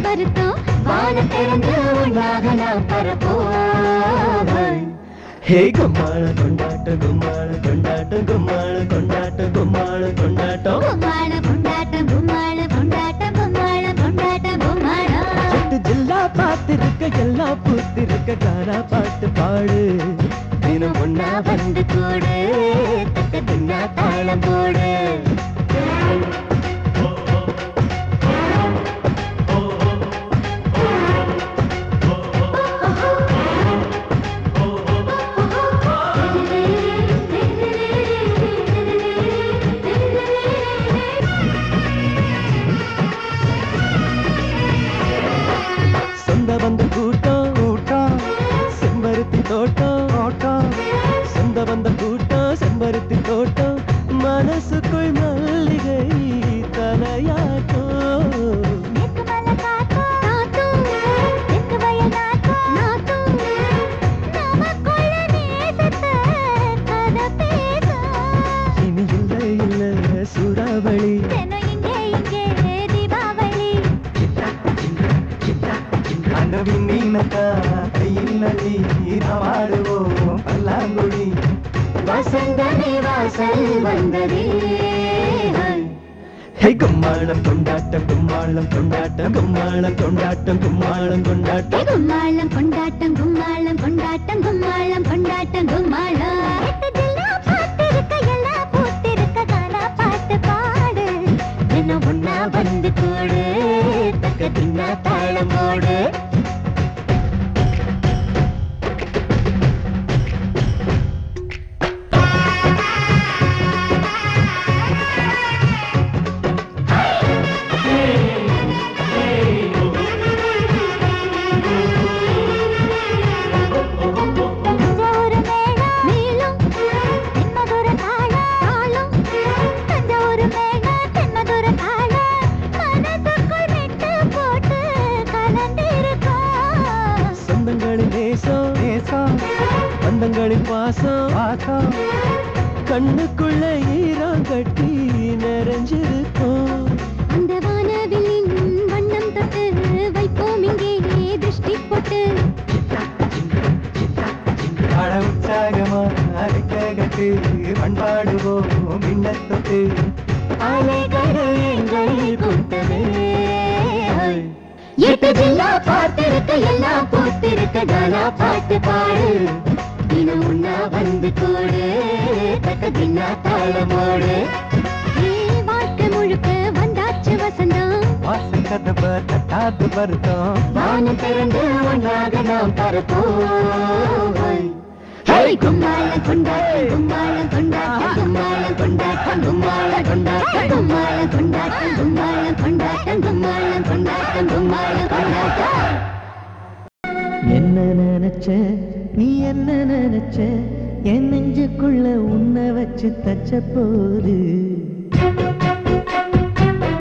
வருத்தம் வான திறந்து உன்னாக நாம் பரப்போம் ஹே கும்மாள கொண்டாட்டம் கும்மாள கொண்டாட்டம் கும்மாள கொண்டாட்டம் கும்மாள கொண்டாட்டம் கும்மாள கொண்டாட்டம் கும்மாள கொண்டாட்டம் கும்மாள கொண்டாட்டம் கும்மாளம் எட்டு ஜில்லா பார்த்திருக்க எல்லாம் பூத்திருக்க காரா பாட்டு பாடு தினம் ஒன்னா வந்து கூடு தக்க தின்னா தாளம் போடு சொந்த வந்த கூட்டம் கூட்டம் செம்பருத்தி தோட்டம் தோட்டம் சொந்த வந்த கூட்டம் செம்பருத்தி தோட்டம் மனசுக்குள் மல்லிகை தலையாட்டம் மேற்கு மலை காத்தும் நாத்தும், தெற்கு வயல் நாத்தும் நாத்தும். நமக்குள்ள நேசத்தை கதை பேசும். இனி இல்லை இல்லை சூறாவளி தினம் இங்கே இங்கே தீபாவளி அந்த மீனக்கா கையில் நதி நாடுவோம் பல்லாங்குழி வசந்தமே வாசல் வந்ததே ஹே கும்மாளம் கொண்டாட்டம் கும்மாளம் கொண்டாட்டம் கும்மாளம் கொண்டாட்டம் கும்மாளம் கொண்டாட்டம் கும்மாளம் கொண்டாட்டம் கும்மாளம் கொண்டாட்டம் கும்மாளம் கொண்டாட்டம் கும்மாளம் எட்டு ஜில்லா பார்த்திருக்க எல்லாம் பூத்திருக்க காலா பாட்டு பாடு தினம் ஒன்னா வந்து கூடு தக்க தின்னா தாளம் போடு தஞ்சாவூர் மேளம் மேலும் தென்மதுர தாளம் தாளம் தஞ்சாவூர் மேளம் தென்மதுர தாளம் மனதுக்குள் மெட்டு போட்டு கலந்திருக்கோம் சொந்தங்களின் நேசம் நேசம் பந்தங்களின் பாசம் பாசம் கண்ணுக்குள்ள ஈரம் கட்டி நிறைஞ்சிருக்கும் அந்த வானவில்லின் வண்ணம் தொட்டு வைப்போம் இங்கே திருஷ்டி போட்டு அட உற்சாகமா அரைக்க கட்டு பண்பாடுவோம் மின்னத்தொட்டு அலைகள் எங்கள் கூட்டமே எட்டு ஜில்லா பார்த்திருக்க எல்லாம் பூத்திருக்க கானா பாட்டு பாடு தினம் உண்ணா வந்து கூடு தக்க தின்னா தாளமோடு ஏ, வாழ்க்கை முழுக்க வந்தாச்சு வசந்தம் வாசல் கதவ தட்டாது வருத்தம் வானம் திறந்து ஒன்றாக நாம் பரப்போம் ஹே கும்மாள கொண்டாட்டம் கும்மாள கொண்டாட்டம் கும்மாள கொண்டாட்டம் கும்மாள கொண்டாட்டம் கும்மாள கொண்டாட்டம் கும்மாள கொண்டாட்டம் கும்மாள கொண்டாட்டம் கும்மாள கொண்டாட்டம் என்ன நினைச்ச நீ என்ன நினைச்ச என் நெஞ்சுக்குள்ள உன்னை வச்சு தச்ச போது